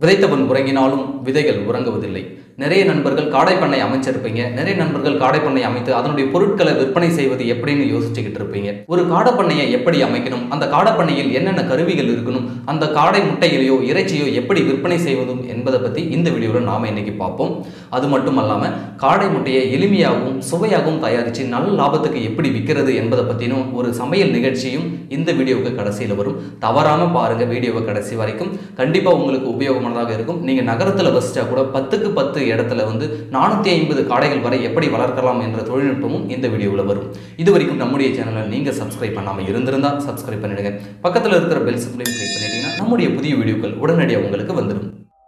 விதைத்தவன் உறங்கினாலும் விதைகள் உறங்குவதில்லை நிறைய நண்பர்கள் காடை பண்ணை அமைச்சிருப்பீங்க நிறைய நண்பர்கள் காடை பண்ணை அமைத்து அதனுடைய பொருட்களை விற்பனை செய்வது எப்படின்னு யோசிச்சுக்கிட்டு இருப்பீங்க ஒரு காடை பண்ணையை எப்படி அமைக்கணும் அந்த காடை பண்ணையில் என்னென்ன கருவிகள் இருக்கணும் அந்த காடை முட்டைகளையோ இறைச்சியோ எப்படி விற்பனை செய்வதும் என்பதை பற்றி இந்த வீடியோவில் நாம இன்னைக்கு பார்ப்போம் அது மட்டும் அல்லாமல் காடை முட்டையை எளிமையாகவும் சுவையாகவும் தயாரித்து நல்ல லாபத்துக்கு எப்படி விற்கிறது என்பதை பற்றினும் ஒரு சமையல் நிகழ்ச்சியும் இந்த வீடியோவுக்கு கடைசியில் வரும் தவறாமல் பாருங்கள் வீடியோவை கடைசி வரைக்கும் கண்டிப்பாக உங்களுக்கு உபயோகமானதாக இருக்கும் நீங்கள் நகரத்தில் வசிச்சா கூட பத்துக்கு பத்து இடத்துல வந்து நானூற்றி ஐம்பது காடைகள் வரை எப்படி வளர்க்கலாம் என்ற தொழில்நுட்பமும் இந்த வீடியோவில் வரும் இது வரைக்கும் நம்முடைய சேனலை நீங்கள் சப்ஸ்கிரைப் பண்ணாமல் இருந்திருந்தால் சப்ஸ்கிரைப் பண்ணிடுங்க பக்கத்தில் இருக்கிற பெல் சிம்லையும் கிளிக் பண்ணிட்டீங்கன்னா நம்முடைய புதிய வீடியோக்கள் உடனடியாக உங்களுக்கு வந்துடும்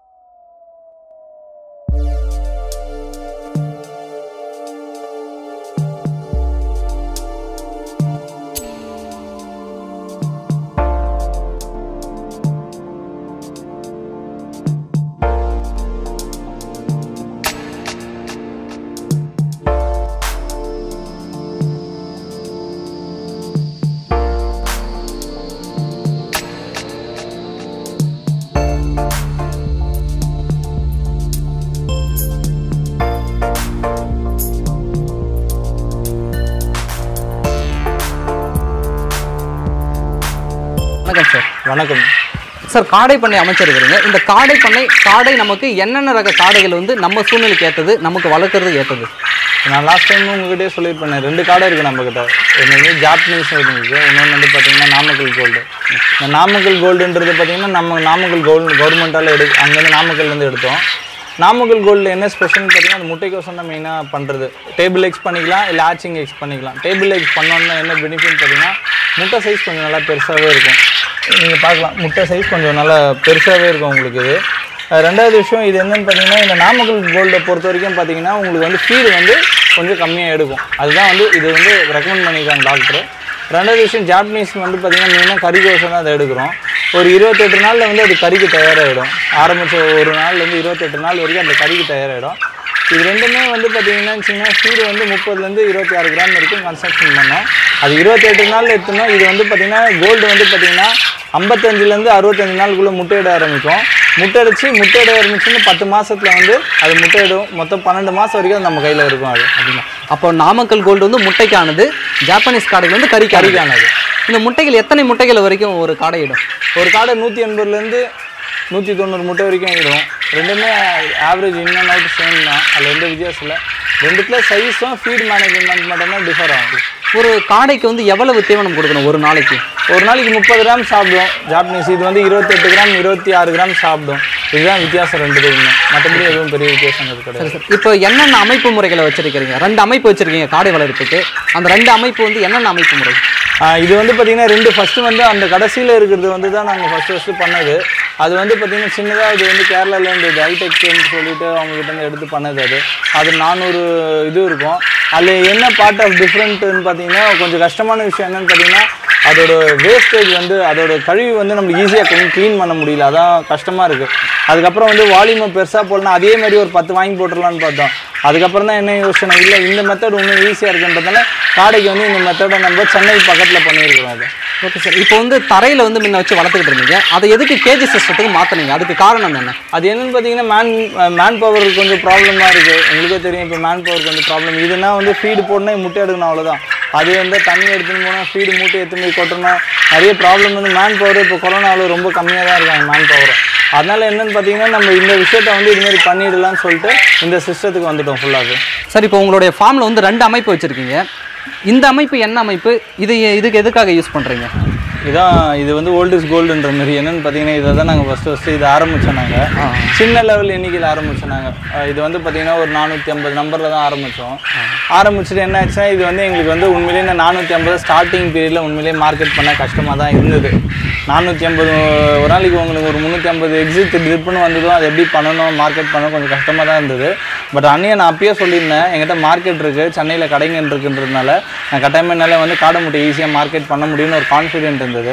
வணக்கம் சார் வணக்கம் சார் காடை பண்ணை அமைச்சிருக்கிறீங்க இந்த காடை பண்ணை காடை நமக்கு என்னென்ன ரக காடைகள் வந்து நம்ம சூழ்நிலைக்கு ஏற்றது நமக்கு வளர்க்குறதுக்கு ஏற்றது நான் லாஸ்ட் டைம் உங்ககிட்டயே சொல்லியிருப்பேன் ரெண்டு காடை இருக்குது நம்மக்கிட்ட ஒன்று வந்து ஜாப்பனீஸ் இருந்துச்சு இன்னொன்று வந்து பார்த்தீங்கன்னா நாமக்கல் கோல்டு இந்த நாமக்கல் கோல்டுன்றது பார்த்தீங்கன்னா நம்ம நாமக்கல் கோல்டு கவர்மெண்ட்டால் எடு அங்கேருந்து நாமக்கல்லேருந்து எடுத்தோம் நாமக்கல் கோல்டில் என்ன ஸ்பெஷல்னு பார்த்தீங்கன்னா அந்த முட்டைக்கோசம் தான் மெயினாக பண்ணுறது டேபிள் எக்ஸ் பண்ணிக்கலாம் இல்லை ஆச்சிங் எக்ஸ் பண்ணிக்கலாம் டேபிள் எக்ஸ் பண்ணோன்னா என்ன பெனிஃபிட் பார்த்தீங்கன்னா முட்டை சைஸ் கொஞ்சம் நல்லா பெருசாகவே இருக்கும் நீங்கள் பார்க்கலாம் முட்டை சைஸ் கொஞ்சம் நல்லா பெருசாகவே இருக்கும் உங்களுக்கு இது அஹ் ரெண்டாவது விஷயம் இது என்னன்னு பார்த்தீங்கன்னா இந்த நாமக்கல் கோல்டை பொறுத்த வரைக்கும் பார்த்தீங்கன்னா உங்களுக்கு வந்து ஃபீடு வந்து கொஞ்சம் கம்மியாக எடுக்கும் அதுதான் வந்து இது வந்து ரெக்கமெண்ட் பண்ணியிருக்காங்க டாக்டர் ரெண்டாவது விஷயம் ஜாப்பனீஸ் வந்து பார்த்தீங்கன்னா மெயினாக கறிக்கோசம் தான் அதை எடுக்கிறோம் ஒரு இருபத்தெட்டு நாளில் வந்து அது கறிக்கு தயாராகிடும் ஆரம்பித்த ஒரு நாள்லேருந்து இருபத்தெட்டு நாள் வரைக்கும் அந்த கறிக்கு தயாராகிடும் இது ரெண்டுமே வந்து பார்த்தீங்கன்னா வச்சிங்கன்னா ஃபீடு வந்து முப்பதுலேருந்து இருபத்தி ஆறு கிராம் வரைக்கும் கன்ஸ்ட்ரக்ஷன் பண்ணோம் அது இருபத்தெட்டு நாளில் எடுத்தோம்னா இது வந்து பார்த்தீங்கன்னா கோல்டு வந்து பார்த்தீங்கன்னா ஐம்பத்தஞ்சுலேருந்து அறுபத்தஞ்சு நாளுக்குள்ளே முட்டையிட ஆரம்பிக்கும் முட்டையடிச்சு முட்டையிட ஆரம்பிச்சுன்னு பத்து மாசத்துல வந்து அது முட்டையிடும் மொத்தம் பன்னெண்டு மாதம் வரைக்கும் அது நம்ம கையில் இருக்கும் அது அப்படின்னா அப்போ நாமக்கல் கோல்டு வந்து முட்டைக்கானது ஜாப்பனீஸ் காடைகள் வந்து கறி கறிக்கானது இந்த முட்டைகள் எத்தனை முட்டைகள் வரைக்கும் ஒரு காடை இடும் ஒரு காடை நூற்றி எண்பதுலேருந்து நூற்றி தொண்ணூறு முட்டை வரைக்கும் இடும் ரெண்டுமே average in and out same தான் அதில் எந்த வித்தியாசம் இல்லை ரெண்டுத்துல சைஸும் ஃபீட் மேனேஜ்மெண்ட் மட்டும்தான் டிஃபர் ஆகும் ஒரு காடைக்கு வந்து எவ்வளவு தீவனம் கொடுக்கணும் ஒரு நாளைக்கு ஒரு நாளைக்கு முப்பது கிராம் சாப்பிடும் ஜாப்பனீஸ் இது வந்து இருபத்தெட்டு கிராம் இருபத்தி ஆறு கிராம் சாப்பிடும் இதுதான் வித்தியாசம் ரெண்டு பேருமே மற்றபடி எதுவும் பெரிய வித்தியாசம் அது கிடையாது சரி சார் இப்போ என்னென்ன அமைப்பு முறைகளை வச்சிருக்கிறீங்க ரெண்டு அமைப்பு வச்சிருக்கீங்க காடை வளர்ப்புக்கு அந்த ரெண்டு அமைப்பு வந்து என்னென்ன அமைப்பு முறை ஆஹ் இது வந்து பார்த்தீங்கன்னா ரெண்டு ஃபஸ்ட்டு வந்து அந்த கடைசியில் இருக்கிறது வந்து தான் நாங்கள் ஃபஸ்ட்டு ஃபஸ்ட்டு பண்ணது அது வந்து பார்த்தீங்கன்னா சின்னதாக இது வந்து கேரளாலேருந்து இது ஹைடெக்னு சொல்லிட்டு அவங்ககிட்ட இருந்து எடுத்து பண்ணது அது அது நானூறு இது இருக்கும் அதில் என்ன பார்ட் ஆஃப் டிஃப்ரெண்ட்டுன்னு பார்த்தீங்கன்னா கொஞ்சம் கஷ்டமான விஷயம் என்னன்னு பார்த்தீங்கன்னா அதோட வேஸ்டேஜ் வந்து அதோட கழிவு வந்து நம்மளுக்கு ஈஸியாக கொஞ்சம் க்ளீன் பண்ண முடியல அதான் கஷ்டமாக இருக்குது அதுக்கப்புறம் வந்து வால்யூமை பெருசாக போடலாம் அதே மாதிரி ஒரு பத்து வாங்கி போட்டுடலான்னு பார்த்தோம் அதுக்கப்புறம் தான் என்ன யோசனை இல்லை இந்த மெத்தட் இன்னும் ஈஸியாக இருக்குன்றதுனால காடைக்கு வந்து இந்த மெத்தடை நம்ம சென்னை பக்கத்தில் பண்ணியிருக்கிறோம் அது ஓகே சார் இப்போ வந்து தரையில் வந்து முன்ன வச்சு வளர்த்துக்கிட்டு இருந்தீங்க அதை எதுக்கு கேஜி சிஸ்டத்துக்கு மாற்றினீங்க அதுக்கு காரணம் என்ன அது என்னன்னு பார்த்தீங்கன்னா மேன் மேன் பவர் கொஞ்சம் ப்ராப்ளமாக இருக்குது உங்களுக்கே தெரியும் இப்போ மேன் பவர் கொஞ்சம் ப்ராப்ளம் இதுனா வந்து ஃபீடு போடணும் முட்டை எடுக்கணும் அவ்வளோதான் அது வந்து தண்ணி எடுத்துன்னு போனால் ஃபீடு மூட்டை எடுத்துன்னு போய் கொட்டணும் நிறைய ப்ராப்ளம் வந்து மேன் பவர் இப்போ கொரோனாவில் ரொம்ப கம்மியாக தான் இருக்காங்க மேன் பவர் அதனால என்னன்னு பார்த்தீங்கன்னா நம்ம இந்த விஷயத்த வந்து இதுமாரி பண்ணிடலாம்னு சொல்லிட்டு இந்த சிஸ்டத்துக்கு வந்துட்டோம் ஃபுல்லாக சார் இப்போ உங்களுடைய ஃபார்மில் வந்து ரெண்டு அமைப்பு வச்சுருக்கீங்க இந்த அமைப்பு என்ன அமைப்பு இது இதுக்கு எதுக்காக யூஸ் பண்ணுறீங்க இதான் இது வந்து ஓல்ட் இஸ் கோல்டுன்ற மாதிரி என்னன்னு பார்த்தீங்கன்னா இதை தான் நாங்கள் ஃபஸ்ட்டு ஃபஸ்ட்டு இதை ஆரம்பித்தோம் நாங்கள் சின்ன லெவல் எண்ணிக்கையில் ஆரம்பித்தோம் நாங்கள் இது வந்து பார்த்தீங்கன்னா ஒரு நானூற்றி ஐம்பது நம்பரில் தான் ஆரம்பித்தோம் ஆரம்பிச்சுட்டு என்ன ஆச்சுன்னா இது வந்து எங்களுக்கு வந்து உண்மையிலேயே இந்த நானூற்றி ஐம்பது ஸ்டார்டிங் பீரியடில் உண்மையிலேயே மார்க்கெட் பண்ண கஷ்டமாக தான் இருந்தது நானூற்றி ஐம்பது ஒரு நாளைக்கு உங்களுக்கு ஒரு முந்நூற்றி ஐம்பது எக்ஸிட் ட்ரிப்புன்னு வந்ததும் அது எப்படி பண்ணணும் மார்க்கெட் பண்ணணும் கொஞ்சம் கஷ்டமாக தான் இருந்தது பட் அன்னையே நான் அப்பயே சொல்லியிருந்தேன் என்கிட்ட மார்க்கெட் இருக்குது சென்னையில் கடைங்க இருக்குன்றதுனால நான் கட்டாயமாக என்னால் வந்து காடை முட்டை ஈஸியாக மார்க்கெட் பண்ண முடியும்னு ஒரு கான்ஃபிடென்ட் இருந்தது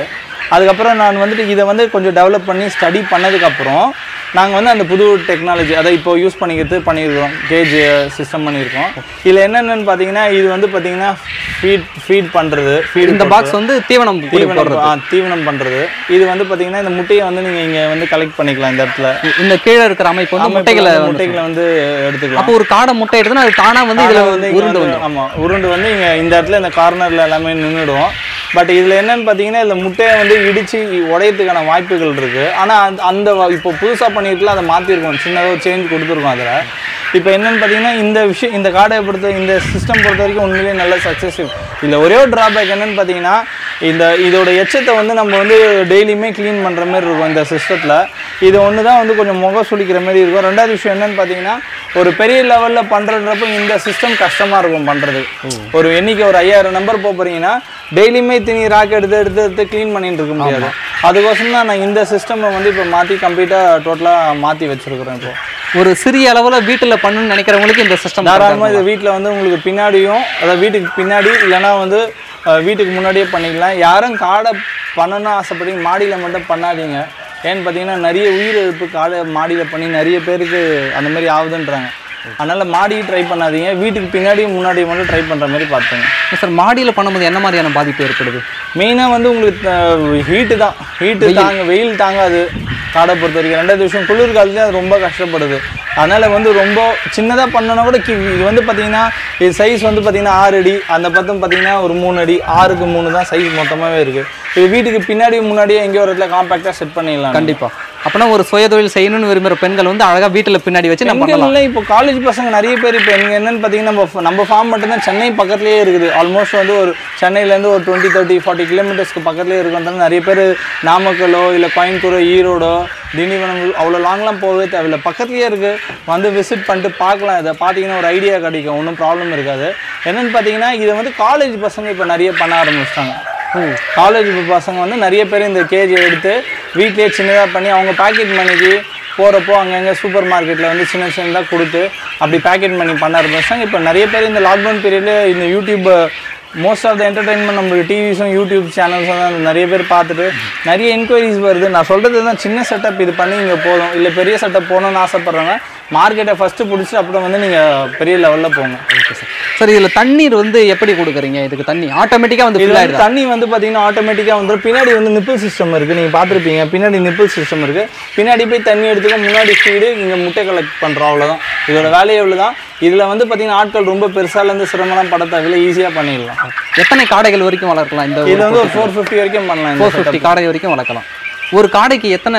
அதுக்கப்புறம் நான் வந்துட்டு இதை வந்து கொஞ்சம் டெவலப் பண்ணி ஸ்டடி பண்ணதுக்கப்புறம் நாங்கள் வந்து அந்த புது டெக்னாலஜி அதை இப்போ யூஸ் பண்ணிக்கிறது பண்ணியிருக்கிறோம் கேஜ் சிஸ்டம் பண்ணியிருக்கோம் இதில் என்னென்னு பார்த்தீங்கன்னா இது வந்து பார்த்தீங்கன்னா ஃபீட் ஃபீட் பண்ணுறது ஃபீட் இந்த பாக்ஸ் வந்து தீவனம் கூலி தீவனம் போடுறது ஆ, தீவனம் பண்ணுறது இது வந்து பார்த்தீங்கன்னா இந்த முட்டையை வந்து நீங்கள் இங்கே வந்து கலெக்ட் பண்ணிக்கலாம் இந்த இடத்துல இந்த கீழே இருக்கிற அமைப்பு வந்து முட்டைகளை வந்து வந்து முட்டைகளை வந்து எடுத்துக்கலாம் அப்போ ஒரு காடை முட்டை எடுத்துனா அது தானா வந்து இதுல ஆனா வந்து இங்க உருண்டு வந்து- வந்துடும் ஆமா உருண்டு வந்து இங்க இந்த இடத்துல இந்த கார்னர்ல எல்லாமே நின்றுடும் பட் இதுல என்னன்னு பாத்தீங்கன்னா இதுல முட்டையை வந்து இடிச்சு உடையத்துக்கான வாய்ப்புகள் இருக்கு ஆனா அந்த- அந்த வ- இப்போ புதுசா பண்ணிருக்கல அதை மாத்திருக்கோம் சின்னதாக ஒரு சேஞ்ச் கொடுத்துருக்கோம் அதுல இப்போ என்னன்னு பார்த்தீங்கன்னா இந்த விஷயம் இந்த கார்டை பொறுத்த இந்த சிஸ்டம் பொறுத்த வரைக்கும் உண்மையிலேயே நல்ல சக்ஸஸ் இல்லை ஒரே ஒரு ட்ராபேக் என்னன்னு பார்த்தீங்கன்னா இந்த இதோட எச்சத்தை வந்து நம்ம வந்து டெய்லியுமே க்ளீன் பண்ணுற மாதிரி இருக்கும் இந்த சிஸ்டத்தில் இது ஒன்று தான் வந்து கொஞ்சம் முகம் சுளிக்கிற மாதிரி இருக்கும் ரெண்டாவது விஷயம் என்னன்னு பார்த்தீங்கன்னா ஒரு பெரிய லெவலில் பண்ணுறன்றப்போ இந்த சிஸ்டம் கஷ்டமாக இருக்கும் பண்ணுறது ஒரு எண்ணிக்கை ஒரு ஐயாயிரம் நம்பர் போக போகிறீங்கன்னா டெய்லியுமே திணி ராக் எடுத்து எடுத்து எடுத்து க்ளீன் பண்ணிட்டு இருக்க முடியாது அதுக்கோசரம் தான் நான் இந்த சிஸ்டம் வந்து இப்போ மாற்றி கம்ப்ளீட்டாக டோட்டலாக மாற்றி வச்சுருக்குறேன் இப்போ ஒரு சிறிய அளவுல வீட்டுல பண்ணணும்னு நினைக்கிறவங்களுக்கு இந்த சிஸ்டம் தாராளமாக இது வீட்டில் வந்து உங்களுக்கு பின்னாடியும் அதாவது வீட்டுக்கு பின்னாடி இல்லைன்னா வந்து அஹ், வீட்டுக்கு முன்னாடியே பண்ணிக்கலாம் யாரும் காடை பண்ணணும்னு ஆசைப்படுறீங்க மாடியில் மட்டும் பண்ணாதீங்க ஏன்னு பார்த்தீங்கன்னா நிறைய உயிரிழப்பு காடை மாடியில் பண்ணி நிறைய பேருக்கு அந்த மாதிரி ஆகுதுன்றாங்க அதனால் மாடி ட்ரை பண்ணாதீங்க வீட்டுக்கு பின்னாடியும் முன்னாடி மட்டும் ட்ரை பண்ணுற மாதிரி பார்த்துங்க சார் மாடியில பண்ணும்போது என்ன மாதிரியான பாதிப்பு ஏற்படுது மெயினாக வந்து உங்களுக்கு ஹீட்டு தான் ஹீட்டு தாங்க வெயில் தாங்காது காடை பொறுத்த வரைக்கும் ரெண்டாவது விஷயம் குளிர் காலத்துலேயும் அது ரொம்ப கஷ்டப்படுது அதனால் வந்து ரொம்ப சின்னதாக பண்ணனா கூட கி- இது வந்து பார்த்தீங்கன்னா இது சைஸ் வந்து பார்த்தீங்கன்னா ஆறு அடி அந்த பக்கம் பார்த்தீங்கன்னா ஒரு மூணு அடி ஆறுக்கு மூணு தான் சைஸ் மொத்தமாகவே இருக்குது இது வீட்டுக்கு பின்னாடி முன்னாடியே எங்கேயோ ஒரு இடத்துல காம்பேக்டாக செட் பண்ணிடலாம் கண்டிப்பா அப்பனா ஒரு சுயதொழில் செய்யணும்னு விரும்புற பெண்கள் வந்து அழகா வீட்டுல பின்னாடி வச்சு நம்ம பண்ணலாம் பெண்கள் இப்போ காலேஜ் பசங்க நிறைய பேர் இப்போ எங்க என்னன்னு பார்த்தீங்கன்னா நம்ம ஃப- நம்ம ஃபார்ம் மட்டும்தான் சென்னை பக்கத்துலேயே இருக்குது ஆல்மோஸ்ட் வந்து ஒரு சென்னையிலேருந்து ஒரு டுவெண்ட்டி தேர்ட்டி ஃபார்ட்டி கிலோமீட்டர்ஸ்க்கு பக்கத்துலேயே இருக்குன்றது நிறைய பேர் நாமக்கலோ இல்லை கோயம்புத்தூரோ ஈரோடோ திண்டிவனம் அவ்வளோ லாங்லாம் போகவே தேவையில்லை பக்கத்துலேயே இருக்குது வந்து விசிட் பண்ணிட்டு பார்க்கலாம் இதை பார்த்தீங்கன்னா ஒரு ஐடியா கிடைக்கும் ஒன்றும் ப்ராப்ளம் இருக்காது என்னன்னு பார்த்தீங்கன்னா இதை வந்து காலேஜ் பசங்க இப்போ நிறைய பண்ண ஆரம்பிச்சிட்டாங்க காலேஜ் பசங்க வந்து நிறைய பேர் இந்த கேஜி எடுத்து வீட்டிலேயே சின்னதாக பண்ணி அவங்க பாக்கெட் மணிக்கு போகிறப்போ அங்கங்கே சூப்பர் மார்க்கெட்டில் வந்து சின்ன சின்னதாக கொடுத்து அப்படி பேக்கெட் பண்ணி பண்ண ஆரம்பிச்சாங்க இப்போ நிறைய பேர் இந்த லாக்டவுன் பீரியடில் இந்த YouTube most of the entertainment நம்மளுக்கு டிவிஸும் யூடியூப் சேனல்ஸும் தான் நிறைய பேர் பார்த்துட்டு நிறைய என்கொயரிஸ் வருது நான் சொல்கிறது தான் சின்ன செட்டப் இது பண்ணி இங்கே போதும் இல்லை பெரிய செட்டப் போகணும்னு ஆசைப்பட்றவங்க மார்க்கெட்டை ஃபஸ்ட்டு பிடிச்சி அப்புறம் வந்து நீங்கள் பெரிய லெவலில் போங்க சார் இதுல தண்ணீர் வந்து எப்படி கொடுக்குறீங்க இதுக்கு தண்ணி ஆட்டோமேட்டிக்கா வந்து இது ஃபில் வந்து ஆயிடுதா தண்ணி வந்து பார்த்தீங்கன்னா ஆட்டோமேட்டிக்காக வந்துடும் பின்னாடி வந்து நிப்பிள் சிஸ்டம் இருக்குது நீங்கள் பார்த்துருப்பீங்க பின்னாடி நிப்பிள் சிஸ்டம் இருக்குது பின்னாடி போய் தண்ணி எடுத்துக்க முன்னாடி ஃபீடு இங்கே முட்டை கலெக்ட் பண்ணுறோம் அவ்வளோதான் இதோட வேலையே இவ்வளோ தான் இதில் வந்து பார்த்தீங்கன்னா ஆட்கள் ரொம்ப பெருசாலேருந்து சிரமம்லாம் பட தேவையில்லை ஈஸியாக பண்ணிடலாம் எத்தனை காடைகள் வரைக்கும் வளர்க்கலாம் இந்த இது வந்து ஒரு ஃபோர் ஃபிஃப்டி வரைக்கும் பண்ணலாம் இந்த ஃபோர் ஃபிஃப்டி காடை வரைக்கும் வளர்க்கலாம் ஒரு காடைக்கு எத்தனை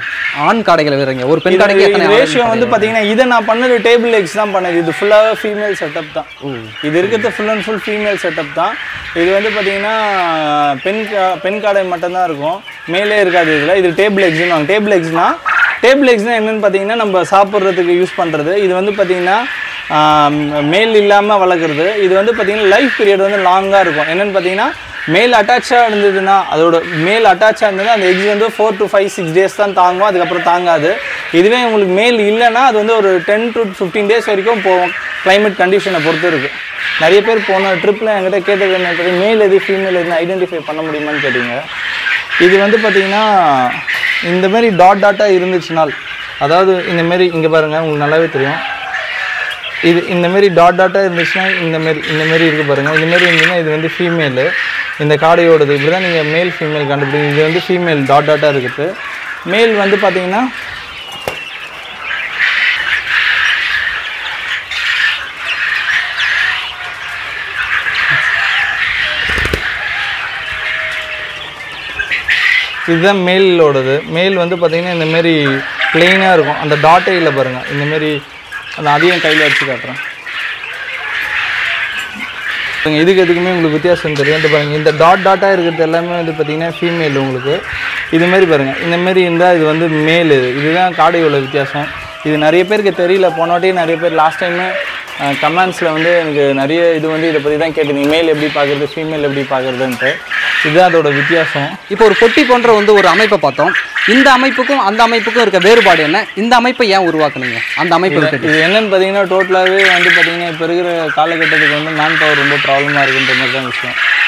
ஆண் காடைகள் வருங்க ஒரு பெண் காடைக்கு எத்தனை ஆண் ரேஷியோ வந்து காடைகள்? பார்த்தீங்கன்னா இதை நான் பண்ணது டேபிள் எக்ஸ் தான் பண்ணது இது ஃபுல்லாகவே ஃபீமேல் செட்டப் தான் இது இருக்கிறது full and full female setup தான் இது வந்து பார்த்தீங்கன்னா பெண் கா- பெண் காடை மட்டும்தான் இருக்கும் மேலே இருக்காது இதில் இது டேபிள் எக்ஸ்னு டேபிள் எக்ஸ்னா டேபிள் எக்ஸ்னா என்னன்னு பார்த்தீங்கன்னா நம்ம சாப்பிட்றதுக்கு யூஸ் பண்ணுறது இது வந்து பார்த்தீங்கன்னா மேல் இல்லாமல் வளர்க்குறது இது வந்து பார்த்தீங்கன்னா லைஃப் பீரியட் வந்து லாங்காக இருக்கும் என்னன்னு பார்த்தீங்கன்னா மேல் அட்டாச்சாக இருந்ததுன்னா அதோட மேல் அட்டாச்சாக இருந்ததுன்னா அந்த எக்ஸ் வந்து four to five six days தான் தாங்கும் அதுக்கப்புறம் தாங்காது இதுவே உங்களுக்கு மேல் இல்லைன்னா அது வந்து ஒரு டென் to ஃபிஃப்டீன் டேஸ் வரைக்கும் போகும் climate கண்டிஷனை பொறுத்து இருக்குது நிறைய பேர் போன ட்ரிப்பில் என்கிட்ட கேட்டது என்ன தெரியும் மேல் எது ஃபீமேல் எதுன்னு ஐடென்டிஃபை பண்ண முடியுமான்னு கேட்டீங்க இது வந்து பார்த்தீங்கன்னா இந்த மாதிரி டாட் டாட்டாக இருந்துச்சுனால் அதாவது இந்த மாதிரி இங்கே பாருங்கள் உங்களுக்கு நல்லாவே தெரியும் இது இந்த மாதிரி டாட் டாட்டாக இருந்துச்சுன்னா இந்த மாதிரி இந்த மாதிரி இருக்கு பாருங்க இந்த மாதிரி இருந்துச்சுன்னா இது வந்து ஃபீமேலு இந்த காடையோடது இப்படி தான் நீங்கள் மேல் ஃபீமேல் கண்டுபிடிங்க இது வந்து ஃபீமேல் டாட் டாட்டாக இருக்குது மேல் வந்து பார்த்தீங்கன்னா இதுதான் மேலோடது மேல் வந்து பார்த்தீங்கன்னா இந்த மாதிரி பிளெயினாக இருக்கும் அந்த டாட்டே இல்லை பாருங்கள் இந்த மாதிரி அந்த அதையும் கையில் வச்சு காட்டுறேன் பாருங்க, இதுக்கு எதுக்குமே உங்களுக்கு வித்தியாசம் தெரியும் இந்த பாருங்க இந்த டாட் டாட்டாக இருக்கிறது எல்லாமே வந்து பார்த்தீங்கன்னா ஃபீமேல் உங்களுக்கு இது மாதிரி பாருங்க இந்த மாதிரி இருந்தால் இது வந்து மேல் இது இதுதான் காடையோட வித்தியாசம் இது நிறைய பேருக்கு தெரியல போன வாட்டி நிறைய பேர் லாஸ்ட் டைமு கமெண்ட்ஸில் வந்து எனக்கு நிறைய இது வந்து இதை பற்றி தான் கேட்டிருந்தீங்க மேல் எப்படி பார்க்குறது ஃபீமேல் எப்படி பார்க்குறதுன்ட்டு இதுதான் அதோட வித்தியாசம் இப்போ ஒரு பொட்டி போன்ற வந்து ஒரு அமைப்பை பார்த்தோம் இந்த அமைப்புக்கும் அந்த அமைப்புக்கும் இருக்க வேறுபாடு என்ன இந்த அமைப்பை ஏன் உருவாக்குனீங்க அந்த அமைப்பை விட்டுட்டு இது என்னன்னு பார்த்தீங்கன்னா டோட்டலாகவே வந்து பார்த்தீங்கன்னா இப்போ இருக்கிற காலகட்டத்துக்கு வந்து மேன் பவர் ரொம்ப ப்ராப்ளமாக இருக்குன்ற மாதிரி தான் விஷயம்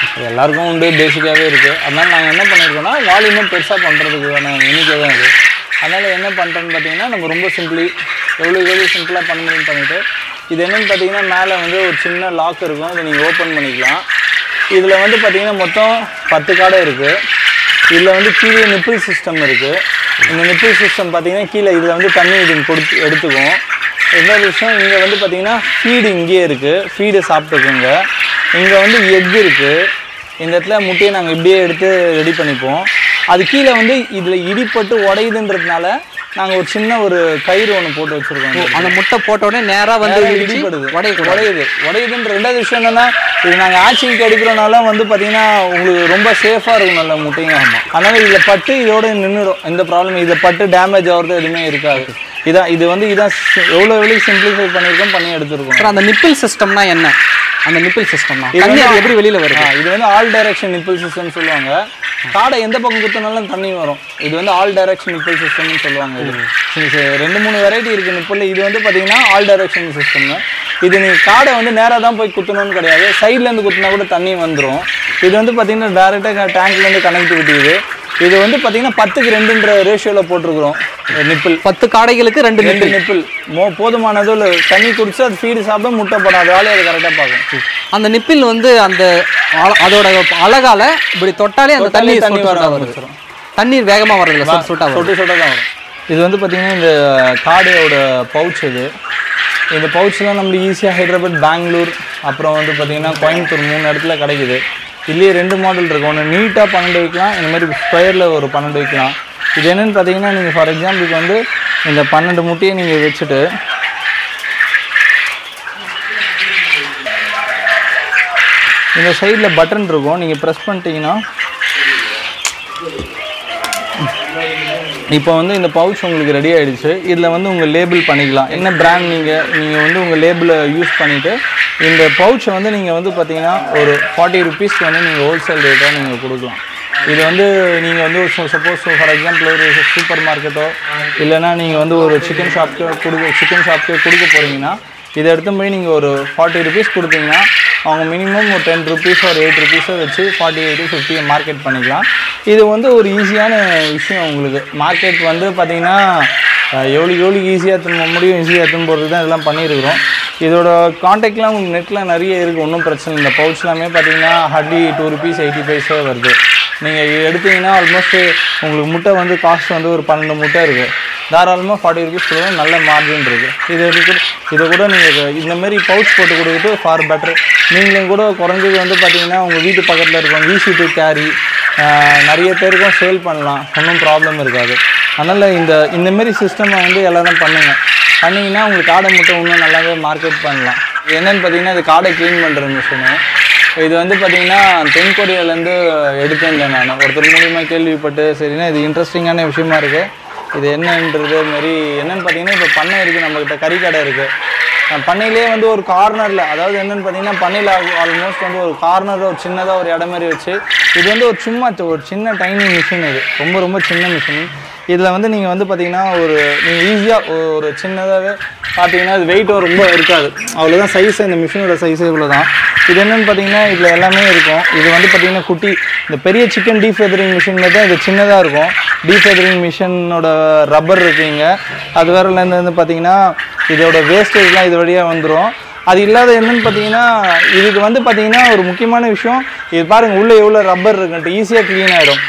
அது எல்லாருக்கும் உண்டு பேசிக்காகவே இருக்குது அதனால நாங்கள் என்ன பண்ணியிருக்கோம்னா வால்யூமும் பெருசாக பண்ணுறதுக்கான எண்ணிக்கை தான் இது அதனால் என்ன பண்ணுறோன்னு பார்த்தீங்கன்னா நம்ம ரொம்ப சிம்பிளி எவ்வளோ எவ்வளோ சிம்பிளாக பண்ண முடியும்னு பண்ணிவிட்டு இது என்னென்னு பார்த்தீங்கன்னா மேலே வந்து ஒரு சின்ன லாக் இருக்கும் இதை நீங்கள் ஓப்பன் பண்ணிக்கலாம் இதில் வந்து பார்த்தீங்கன்னா மொத்தம் பத்து காடை இருக்குது இதில் வந்து கீழே நிப்பிள் சிஸ்டம் இருக்குது இந்த நிப்பிள் சிஸ்டம் பார்த்தீங்கன்னா கீழே இதில் வந்து தண்ணி இது கொடுத்து எடுத்துக்கும் இன்னொரு விஷயம் இங்கே வந்து பார்த்தீங்கன்னா ஃபீடு இங்கேயே இருக்குது ஃபீடு சாப்பிட்டுக்குங்க இங்கே வந்து எக் இருக்குது இந்த இடத்துல முட்டையை நாங்கள் இப்படியே எடுத்து ரெடி பண்ணிப்போம் அது கீழே வந்து இதில் இடிப்பட்டு உடையுதுன்றதுனால நாங்கள் ஒரு சின்ன ஒரு கயிறு ஒன்று போட்டு வச்சுருக்கோம் அந்த முட்டை போட்ட உடனே நேரா வந்து நேரா இடிச்சு இடிபடுது உடையக்கூடாது உடையுது உடையுதுன்ற ரெண்டாவது விஷயம் என்னன்னா இது நாங்கள் ஆச்சிங்க்கு எடுக்கிறனால வந்து பார்த்தீங்கன்னா உங்களுக்கு ரொம்ப சேஃபாக இருக்கும் நல்ல முட்டைங்க அதனால இதில் பட்டு இதோட நின்றுடும் எந்த ப்ராப்ளம் இதில் பட்டு டேமேஜ் ஆகிறது எதுவுமே இருக்காது இதான் இது வந்து இதான் சி- எவ்வளோ எவ்வளோ சிம்பிளிஃபை பண்ணியிருக்கோம் பண்ணி எடுத்துருக்கோம் சார் அந்த நிப்பிள் சிஸ்டம்னா என்ன அந்த நிப்பிள் சிஸ்டம்னா இது தண்ணி வந்து- அது எப்படி வெளியில வருது ஆ, இது வந்து ஆல் டைரக்ஷன் நிப்பிள் சிஸ்டம் சொல்லுவாங்க காடை எந்த பக்கம் குத்தினாலும் தண்ணி வரும் இது வந்து ஆல் டைரக்ஷன் நிப்பிள் சிஸ்டம்னு சொல்லுவாங்க இது சரி, சரி, ரெண்டு மூணு வெரைட்டி இருக்கு நிப்பிள் இது வந்து பார்த்தீங்கன்னா ஆல் டைரக்ஷன் சிஸ்டம் இது நீ காடை வந்து நேராக தான் போய் குத்தணும்னு கிடையாது சைட்ல இருந்து குத்தினா கூட தண்ணி வந்துடும் இது வந்து பார்த்தீங்கன்னா டேரெக்டாக டேங்க்லேருந்து கனெக்டிவிட்டி இது இது வந்து பார்த்தீங்கன்னா பத்துக்கு ரெண்டுன்ற ரேஷியோவில் போட்டிருக்கிறோம் நிப்பிள் பத்து காடைகளுக்கு ரெண்டு ரெண்டு நிப்பிள் நிப்பிள் மோ போதுமானதோ இல்லை தண்ணி குடிச்சு அது ஃபீடு சாப்பிட முட்டை போடும் அது வேலையை அது கரெக்டாக பார்க்கும் அந்த நிப்பிள் வந்து அந்த அல- அதோட அழகால இப்படி தொட்டாலே அந்த தண்ணி தொட்டாலே தண்ணி சொட்டு வர சொட்டா வருது ஆரம்பிச்சிடும். தண்ணீர் வேகமா வரதில்ல சொட்டு சொட்டா வருது சொட்டு சொட்டாக தான் வரும் இது வந்து பார்த்தீங்கன்னா இந்த காடையோட பவுச் இது இந்த பவுச்லாம் நம்மளுக்கு ஈஸியாக ஹைதராபாத் பெங்களூர் அப்புறம் வந்து பார்த்தீங்கன்னா கோயம்புத்தூர் மூணு இடத்துல கிடைக்குது இதுலேயே ரெண்டு மாடல் இருக்கு ஒன்று நீட்டாக பன்னெண்டு வைக்கலாம் இந்த மாதிரி ஸ்கொயரில் ஒரு பன்னெண்டு வைக்கலாம் இது என்னென்னு பார்த்தீங்கன்னா நீங்கள் ஃபார் எக்ஸாம்பிளுக்கு வந்து இந்த பன்னெண்டு முட்டையை நீங்கள் வச்சுட்டு இந்த சைடில் பட்டன் இருக்கும் நீங்கள் ப்ரெஸ் பண்ணிட்டீங்கன்னா இப்போ வந்து இந்த பவுச் உங்களுக்கு ரெடி ஆயிடுச்சு இதில் வந்து உங்கள் லேபிள் பண்ணிக்கலாம் என்ன பிராண்ட் நீங்கள் நீங்கள் வந்து உங்கள் லேபிளை யூஸ் பண்ணிவிட்டு இந்த பவுச்சை வந்து நீங்கள் வந்து பார்த்தீங்கன்னா ஒரு ஃபார்ட்டி ருபீஸ்க்கு வந்து நீங்கள் ஹோல்சேல் ரேட்டாக நீங்கள் கொடுக்கலாம் இது வந்து நீங்கள் வந்து சப்போஸ் ஃபார் எக்ஸாம்பிள் ஒரு சூப்பர் மார்க்கெட்டோ இல்லைன்னா நீங்கள் வந்து ஒரு சிக்கன் ஷாப்க்கு கொடுக்க சிக்கன் ஷாப்க்கு கொடுக்க போகிறீங்கன்னா இதை எடுத்து போய் நீங்கள் ஒரு ஃபார்ட்டி ருபீஸ் கொடுத்தீங்கன்னா அவங்க மினிமம் ஒரு டென் ருபீஸ் ஒரு எயிட் ருபீஸோ வச்சு ஃபார்ட்டி எயிட் ஃபிஃப்டியை மார்க்கெட் பண்ணிக்கலாம் இது வந்து ஒரு ஈஸியான விஷயம் உங்களுக்கு மார்க்கெட் வந்து பார்த்தீங்கன்னா அஹ், எவ்வளோக்கு எவ்வளோக்கு ஈஸியாக திரும்ப முடியும் ஈஸியாக திரும்ப போகிறது தான் இதெல்லாம் பண்ணியிருக்கிறோம் இதோட காண்டாக்ட்லாம் உங்களுக்கு நெட்டில் நிறைய இருக்குது ஒன்றும் பிரச்சனை இல்லை இந்த பவுச்லாமே பார்த்தீங்கன்னா hardly two rupees eighty paise வருது நீங்கள் இது எடுத்தீங்கன்னா ஆல்மோஸ்ட் உங்களுக்கு முட்டை வந்து காஸ்ட் வந்து ஒரு பன்னெண்டு முட்டை இருக்குது தாராளமாக ஃபார்ட்டி ருபீஸ் கொடுங்க நல்ல மார்ஜின் இருக்குது இது இருக்கு இதை கூட நீங்கள் இந்த மாதிரி பவுச் போட்டு கொடுக்குறது ஃபார் பெட்டர் நீங்களும் கூட குறைஞ்சது வந்து பார்த்தீங்கன்னா உங்கள் வீட்டு பக்கத்தில் இருக்கும் ஈஸி டு கேரி நிறைய பேருக்கும் சேல் பண்ணலாம் ஒன்றும் ப்ராப்ளம் இருக்காது அதனால் இந்த இந்த மாதிரி சிஸ்டமை வந்து எல்லாரும் பண்ணுங்கள் பண்ணிங்கன்னா உங்களுக்கு காடை முட்டை இன்னும் நல்லாவே மார்க்கெட் பண்ணலாம் இது என்னன்னு பார்த்தீங்கன்னா இது காடை க்ளீன் பண்ணுற மிஷினு இது வந்து பார்த்தீங்கன்னா தென் கொரியாலேருந்து எடுத்திருந்தேன் நான் ஒருத்தர் மூலியமாக கேள்விப்பட்டு சரின்னா இது இன்ட்ரெஸ்டிங்கான விஷயமா இருக்குது இது என்னன்றது மாரி என்னன்னு பார்த்தீங்கன்னா இப்போ பண்ணை இருக்குது நம்மக்கிட்ட கறிக்கடை இருக்குது பண்ணையிலே வந்து ஒரு கார்னரில் அதாவது என்னன்னு பார்த்தீங்கன்னா பண்ணையில் ஆல்மோஸ்ட் வந்து ஒரு கார்னர் ஒரு சின்னதாக ஒரு இடம் மாதிரி வச்சு இது வந்து ஒரு சும்மா சி- ஒரு சின்ன டைனி மிஷின் இது ரொம்ப ரொம்ப சின்ன மிஷின் இதில் வந்து நீங்கள் வந்து பார்த்தீங்கன்னா ஒரு நீங்கள் ஈஸியாக ஒரு சின்னதாகவே பார்த்தீங்கன்னா இது வெயிட்டும் ரொம்ப இருக்காது அவ்வளோதான் சைஸ் இந்த மிஷினோட சைஸ் இவ்வளோ தான் இது என்னன்னு பார்த்தீங்கன்னா இதில் எல்லாமே இருக்கும் இது வந்து பார்த்தீங்கன்னா குட்டி இந்த பெரிய சிக்கன் டீஃபெதரிங் மிஷின் தான் இது சின்னதாக இருக்கும் டீஃபெதரிங் மிஷினோட ரப்பர் இருக்குங்க அது வேற இருந்து வந்து பார்த்தீங்கன்னா இதோட வேஸ்டேஜ்லாம் இது வழியாக வந்துடும் அது இல்லாத என்னன்னு பார்த்தீங்கன்னா இதுக்கு வந்து பார்த்தீங்கன்னா ஒரு முக்கியமான விஷயம் இது பாருங்க உள்ளே எவ்வளோ ரப்பர் இருக்குன்ட்டு ஈஸியாக க்ளீன் ஆகிடும்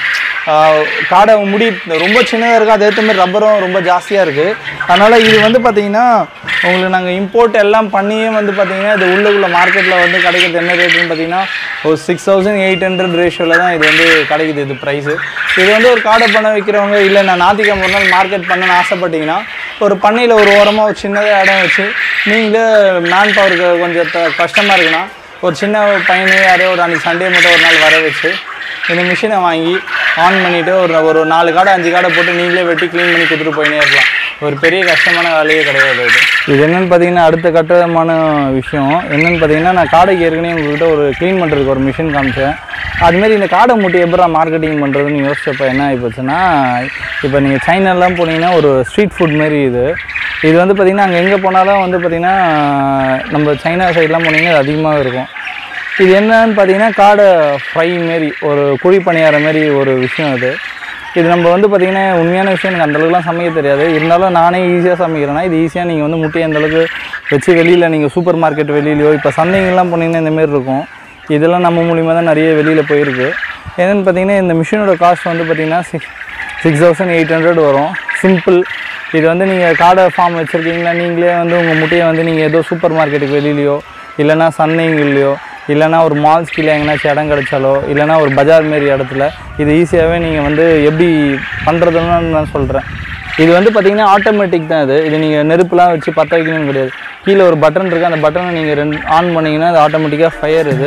காடை முடி ரொம்ப சின்னதாக இருக்குது அது ஏற்ற மாதிரி ரப்பரும் ரொம்ப ஜாஸ்தியாக இருக்குது அதனால் இது வந்து பார்த்தீங்கன்னா உங்களுக்கு நாங்கள் இம்போர்ட் எல்லாம் பண்ணியே வந்து பார்த்தீங்கன்னா இது உள்ளுக்குள்ள மார்க்கெட்டில் வந்து கிடைக்கிறது என்ன ரேட்டுன்னு பார்த்தீங்கன்னா ஒரு சிக்ஸ் தௌசண்ட் எயிட் ஹண்ட்ரட் ரேஷியோவில் தான் இது வந்து கிடைக்குது இது ப்ரைஸு இது வந்து ஒரு காடை பண்ண வைக்கிறவங்க இல்லை நான் ஞாத்திக்கிழமை ஒரு நாள் மார்க்கெட் பண்ணணும்னு ஆசைப்பட்டீங்கன்னா ஒரு பண்ணையில் ஒரு ஓரமாக ஒரு சின்னதாக இடம் வச்சு நீங்களே மேன் பவருக்கு கொஞ்சம் த- கஷ்டமாக இருக்குன்னா ஒரு சின்ன பையனே யாரையோ ஒரு அன்றைக்கி சண்டே மட்டும் ஒரு நாள் வர வச்சு இந்த மிஷினை வாங்கி ஆன் பண்ணிவிட்டு ஒரு ஒரு நாலு காடை அஞ்சு காடை போட்டு நீங்களே வெட்டி க்ளீன் பண்ணி கொடுத்துட்டு போயினே இருக்கலாம் ஒரு பெரிய கஷ்டமான வேலையே கிடையாது இது இது என்னன்னு பார்த்தீங்கன்னா அடுத்த கட்டமான விஷயம் என்னன்னு பார்த்தீங்கன்னா நான் காடைக்கு ஏற்கனவே உங்ககிட்ட ஒரு க்ளீன் பண்ணுறதுக்கு ஒரு மிஷின் காமிச்சேன் அதுமாரி இந்த காடை முட்டை எப்படா மார்க்கெட்டிங் பண்ணுறதுன்னு யோசிச்சப்போ என்ன ஆகிப்போச்சுன்னா இப்போ நீங்கள் சைனாலாம் போனீங்கன்னா ஒரு ஸ்ட்ரீட் ஃபுட் மாரி இது இது வந்து பார்த்திங்கன்னா அங்கே எங்கே போனாலும் வந்து பார்த்திங்கன்னா நம்ம சைனா சைட்லாம் போனீங்கன்னா அது அதிகமாக இருக்கும் இது என்னன்னு பார்த்தீங்கன்னா காடை ஃப்ரை மாரி ஒரு குழி பணியார மாரி ஒரு விஷயம் இது இது நம்ம வந்து பார்த்தீங்கன்னா உண்மையான விஷயம் எனக்கு அந்தளவுக்குலாம் சமைக்க தெரியாது இருந்தாலும் நானே ஈஸியாக சமைக்கிறேன்னா இது ஈஸியாக நீங்கள் வந்து முட்டையை அந்தளவுக்கு வச்சு வெளியில் நீங்கள் சூப்பர் மார்க்கெட் வெளியிலையோ இப்போ சந்தைங்கள்லாம் போனீங்கன்னா இந்த மாதிரி இருக்கும் இதெல்லாம் நம்ம மூலிமா தான் நிறைய வெளியில் போயிருக்கு என்னென்னு பார்த்தீங்கன்னா இந்த மிஷினோட காஸ்ட் வந்து பார்த்தீங்கன்னா six six thousand eight hundred வரும் சிம்பிள் இது வந்து நீங்கள் காடை ஃபார்ம் வச்சுருக்கீங்களா நீங்களே வந்து உங்கள் முட்டையை வந்து நீங்கள் ஏதோ சூப்பர் மார்க்கெட்டுக்கு வெளியிலையோ இல்லைன்னா சந்தைங்கள்லையோ இல்லைன்னா ஒரு மால்ஸ் கீழே எங்கேனாச்சும் இடம் கிடைச்சாலோ இல்லைன்னா ஒரு பஜார் மாரி இடத்துல இது ஈஸியாகவே நீங்கள் வந்து எப்படி பண்ணுறதுன்னு நான் சொல்கிறேன் இது வந்து பார்த்தீங்கன்னா ஆட்டோமேட்டிக் தான் இது இது நீங்கள் நெருப்புலாம் வச்சு பற்ற வைக்கணும்னு கிடையாது கீழே ஒரு பட்டன் இருக்குது அந்த பட்டனை நீங்கள் ரெண்டு ஆன் பண்ணிங்கன்னா அது ஆட்டோமேட்டிக்காக ஃபயர் இது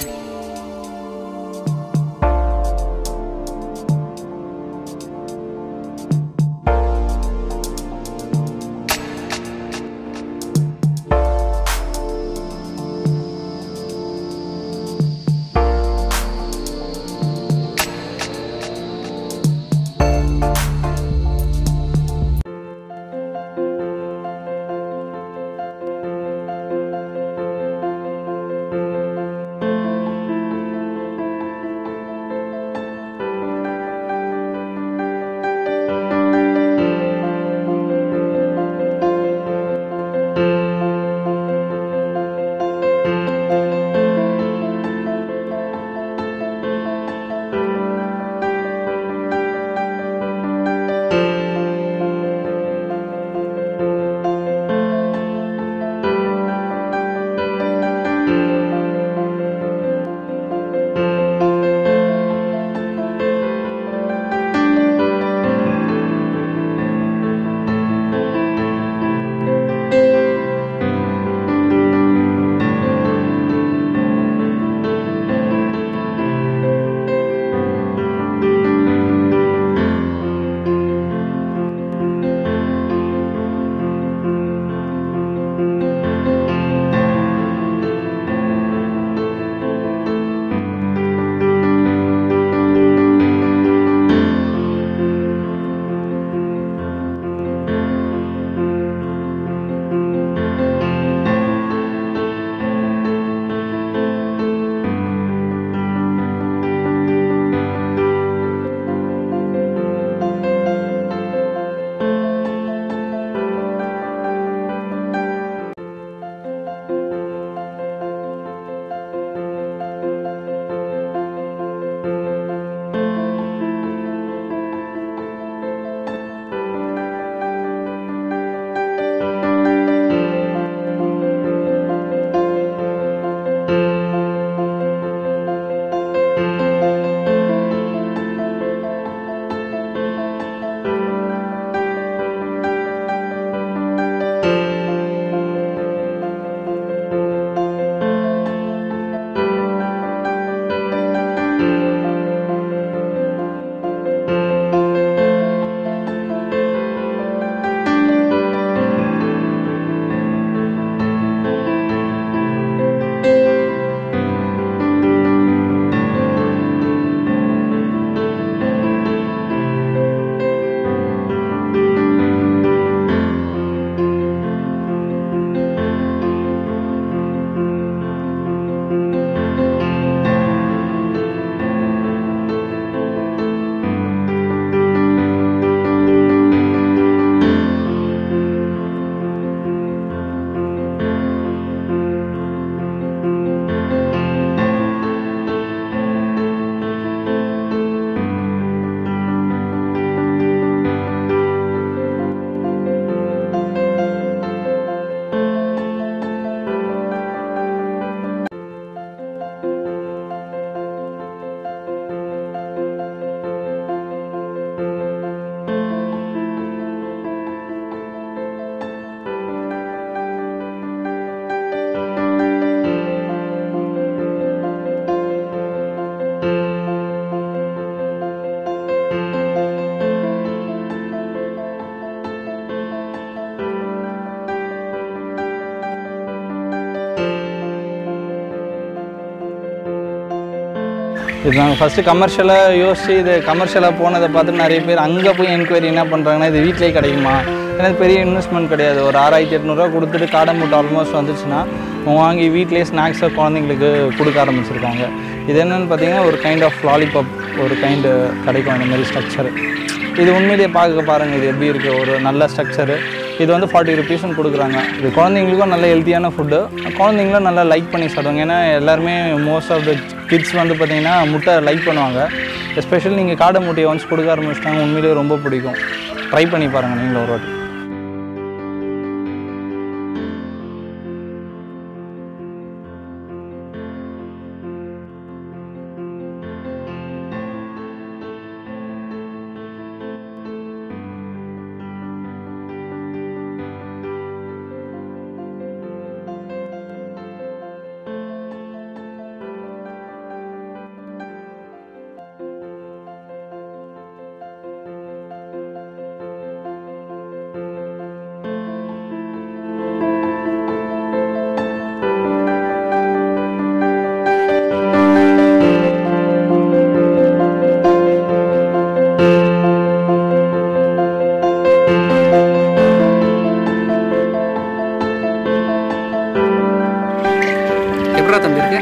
இது நாங்கள் ஃபஸ்ட்டு கமர்ஷியலாக யோசிச்சு இது கமர்ஷியலாக போனதை பார்த்து நிறைய பேர் அங்கே போய் என்கொயரி என்ன பண்ணுறாங்கன்னா இது வீட்டிலேயே கிடைக்குமா ஏன்னா இது பெரிய இன்வெஸ்ட்மெண்ட் கிடையாது ஒரு ஆறாயிரத்தி எட்நூறுவா கொடுத்துட்டு காடை முட்டை ஆல்மோஸ்ட் வந்துச்சுன்னா அவங்க வாங்கி வீட்டிலேயே ஸ்நாக்ஸை குழந்தைங்களுக்கு கொடுக்க ஆரம்பிச்சிருக்காங்க இது என்னென்னு பார்த்தீங்கன்னா ஒரு கைண்ட் ஆஃப் லாலிபாப் ஒரு கைண்டு கிடைக்கும் அந்த மாதிரி ஸ்ட்ரக்சர் இது உண்மையிலேயே பார்க்க பாருங்கள் இது எப்படி இருக்குது ஒரு நல்ல ஸ்ட்ரக்சரு இது வந்து ஃபார்ட்டி ருபீஸ்னு கொடுக்குறாங்க இது குழந்தைங்களுக்கும் நல்ல ஹெல்த்தியான ஃபுட்டு குழந்தைங்களும் நல்லா லைக் பண்ணி சாப்பிடுவாங்க ஏன்னா எல்லாருமே மோஸ்ட் ஆஃப் த கிட்ஸ் வந்து பார்த்திங்கன்னா முட்டை லைக் பண்ணுவாங்க எஸ்பெஷலி நீங்கள் காடை முட்டையை ஒன்ஸ் கொடுக்க ஆரம்பிச்சிட்டாங்க உண்மையிலேயே ரொம்ப பிடிக்கும் ட்ரை பண்ணி பாருங்கள் நீங்களும் ஒரு வாட்டி எப்படா தம்பி இருக்கு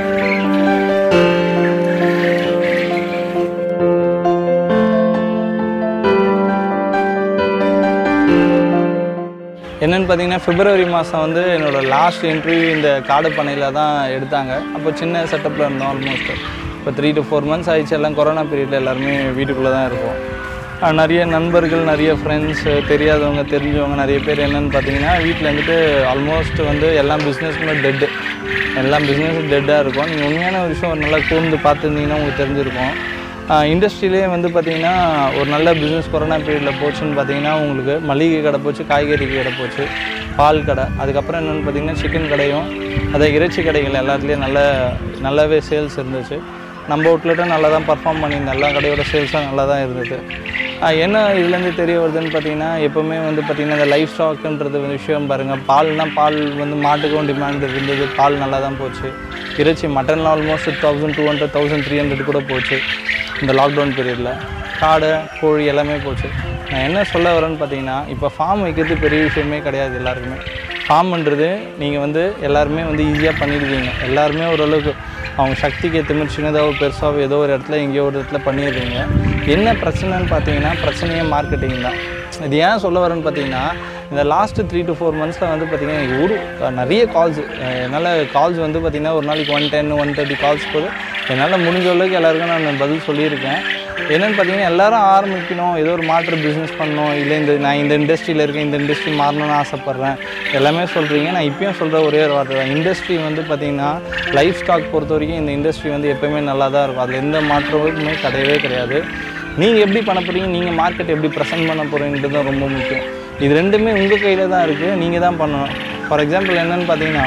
என்னென்னு பார்த்தீங்கன்னா பிப்ரவரி மாதம் வந்து என்னோடய லாஸ்ட் இன்டர்வியூ இந்த காடு பண்ணையில் தான் எடுத்தாங்க அப்போ சின்ன செட்டப்பில் இருந்தோம் ஆல்மோஸ்ட் இப்போ த்ரீ டு ஃபோர் மந்த்ஸ் ஆயிடுச்சு எல்லாம் கொரோனா பீரியடில் எல்லாருமே வீட்டுக்குள்ளே தான் இருப்போம் அஹ் நிறைய நண்பர்கள் நிறைய ஃப்ரெண்ட்ஸ் தெரியாதவங்க தெரிஞ்சவங்க நிறைய பேர் என்னென்னு பார்த்தீங்கன்னா வீட்டில் இருந்துட்டு ஆல்மோஸ்ட் வந்து எல்லாம் பிஸ்னஸ்மே டெட்டு எல்லாம் பிஸ்னஸ் டெட்டாக இருக்கும் நீங்கள் உண்மையான ஒரு விஷயம் ஒரு நல்லா கூர்ந்து பார்த்துருந்தீங்கன்னா உங்களுக்கு தெரிஞ்சிருக்கும் இண்டஸ்ட்ரியிலே வந்து பார்த்தீங்கன்னா ஒரு நல்ல பிஸ்னஸ் கொரோனா பீரியடில் போச்சுன்னு பார்த்தீங்கன்னா உங்களுக்கு மளிகை கடை போச்சு காய்கறி கடை போச்சு பால் கடை அதுக்கப்புறம் என்னென்னு பார்த்தீங்கன்னா சிக்கன் கடையும் அதே இறைச்சி கடைகள் எல்லாத்துலேயும் நல்ல நல்லாவே சேல்ஸ் இருந்துச்சு நம்ம அவுட்லெட்டும் நல்லா தான் பர்ஃபார்ம் பண்ணியிருந்தோம் எல்லா கடையோட சேல்ஸும் நல்லா தான் இருந்தது ஆஹ் என்ன இதுலேருந்து தெரிய வருதுன்னு பார்த்தீங்கன்னா எப்போவுமே வந்து பார்த்தீங்கன்னா இந்த லைஃப் ஸ்டாக்குன்றது வந்து விஷயம் பாருங்கள் பால்னா பால் வந்து மாட்டுக்கும் டிமாண்ட் இருந்தது பால் நல்லா தான் போச்சு இறைச்சி மட்டனில் almost thousand two hundred thousand three hundred கூட போச்சு இந்த லாக்டவுன் பீரியடில் காடை கோழி எல்லாமே போச்சு நான் என்ன சொல்ல வரேன்னு பார்த்தீங்கன்னா இப்போ ஃபார்ம் வைக்கிறது பெரிய விஷயமே கிடையாது எல்லாருக்குமே ஃபார்ம்ன்றது நீங்கள் வந்து எல்லாருமே வந்து ஈஸியாக பண்ணிடுவீங்க எல்லாருமே ஓரளவுக்கு அவங்க சக்திக்கு ஏற்ற மாதிரி சின்னதாக பெருசாக ஏதோ ஒரு இடத்துல எங்கேயோ ஒரு இடத்துல பண்ணிடுறீங்க என்ன பிரச்சனைன்னு பார்த்தீங்கன்னா பிரச்சனையே மார்க்கெட்டிங் தான் இது ஏன் சொல்ல வரேன்னு பார்த்தீங்கன்னா இந்த லாஸ்ட்டு த்ரீ டு ஃபோர் மந்த்ஸில் வந்து பார்த்திங்கன்னா எனக்கு ஒரு நிறைய கால்ஸ் என்னால் கால்ஸ் வந்து பார்த்திங்கன்னா ஒரு நாளைக்கு one ten one thirty calls போது என்னால் முடிஞ்ச அளவுக்கு எல்லாருக்கும் நான் பதில் சொல்லியிருக்கேன் என்னென்னு பார்த்தீங்கன்னா எல்லாரும் ஆரம்பிக்கணும் ஏதோ ஒரு மாற்று பிஸ்னஸ் பண்ணணும் இல்லை இந்த நான் இந்த இண்டஸ்ட்ரியில் இருக்கேன் இந்த இண்டஸ்ட்ரி மாறணும்னு ஆசைப்பட்றேன் எல்லாமே சொல்கிறீங்க நான் இப்பயும் சொல்கிற ஒரே ஒரு வார்த்தை தான் இண்டஸ்ட்ரி வந்து பார்த்திங்கன்னா லைஃப் ஸ்டாக் பொறுத்த வரைக்கும் இந்த இண்டஸ்ட்ரி வந்து எப்போயுமே நல்லா தான் இருக்கும் அதில் எந்த மாற்றமுமே கிடையவே கிடையாது நீங்கள் எப்படி பண்ண போகிறீங்க நீங்கள் மார்க்கெட் எப்படி ப்ரெசென்ட் பண்ண போகிறீங்கிறது தான் ரொம்ப முக்கியம் இது ரெண்டுமே உங்கள் கையில் தான் இருக்குது நீங்கள் தான் பண்ணணும் ஃபார் எக்ஸாம்பிள் என்னென்னு பார்த்தீங்கன்னா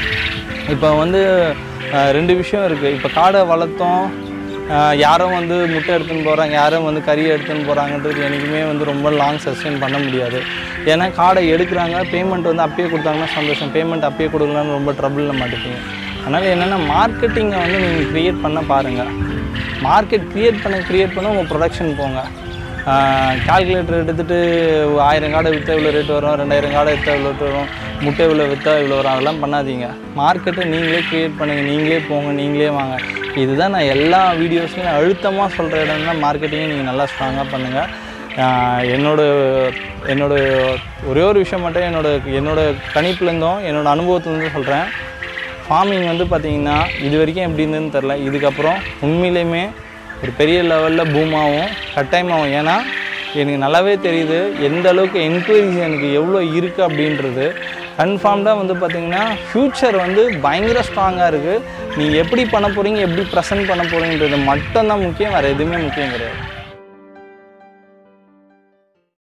இப்போ வந்து அஹ், ரெண்டு விஷயம் இருக்குது இப்போ காடை வளர்த்தோம் அஹ், யாரும் வந்து முட்டை எடுத்துன்னு போகிறாங்க யாரும் வந்து கறி எடுத்துன்னு போகிறாங்கன்றது என்றைக்குமே வந்து ரொம்ப லாங் சஸ்டெயின் பண்ண முடியாது ஏன்னா காடை எடுக்கிறாங்க பேமெண்ட் வந்து அப்பயே கொடுத்தாங்கன்னா சந்தோஷம் பேமெண்ட் அப்பயே கொடுக்கலான்னு ரொம்ப ட்ரபிளில் மாட்டிப்பீங்க அதனால் என்னென்னா மார்க்கெட்டிங்கை வந்து நீங்கள் க்ரியேட் பண்ண பாருங்கள் மார்க்கெட் க்ரியேட் பண்ண க்ரியேட் பண்ண உங்கள் ப்ரொடக்ஷன் போங்க கால்குலேட்டர் எடுத்துகிட்டு ஆயிரம் காடை விற்றா இவ்வளோ ரேட் வரும் ரெண்டாயிரம் காடை விற்றா இவ்வளோ rate வரும் முட்டை இவ்வளோ விற்றா இவ்வளோ வரும் அதெல்லாம் பண்ணாதீங்க மார்க்கெட்டை நீங்களே க்ரியேட் பண்ணுங்கள் நீங்களே போங்க நீங்களே வாங்க இதுதான் நான் எல்லா வீடியோஸ்லையும் அழுத்தமாக சொல்கிற இடம்னா மார்க்கெட்டிங்கை நீங்கள் நல்லா ஸ்ட்ராங்காக பண்ணுங்கள் ஆஹ் என்னோட என்னோட ஒரே ஒரு விஷயம் மட்டும் என்னோட என்னோட கணிப்புலேருந்தும் என்னோட அனுபவத்துலேருந்தும் சொல்கிறேன் ஃபார்மிங் வந்து பார்த்தீங்கன்னா இது வரைக்கும் எப்படி இருந்ததுன்னு தெரில இதுக்கப்புறம் உண்மையிலேயுமே ஒரு பெரிய லெவலில் பூம் ஆகும் கட்டாயமாகும் ஏன்னா எனக்கு நல்லாவே தெரியுது எந்த அளவுக்கு என்கொயரிஸ் எனக்கு எவ்வளோ இருக்குது அப்படின்றது கன்ஃபார்ம்டாக வந்து பார்த்தீங்கன்னா ஃப்யூச்சர் வந்து பயங்கர ஸ்ட்ராங்காக இருக்குது நீங்கள் எப்படி பண்ண போகிறீங்க எப்படி ப்ரெசென்ட் பண்ண போகிறீங்கிறது மட்டும்தான் முக்கியம் வேறு எதுவுமே முக்கியம் கிடையாது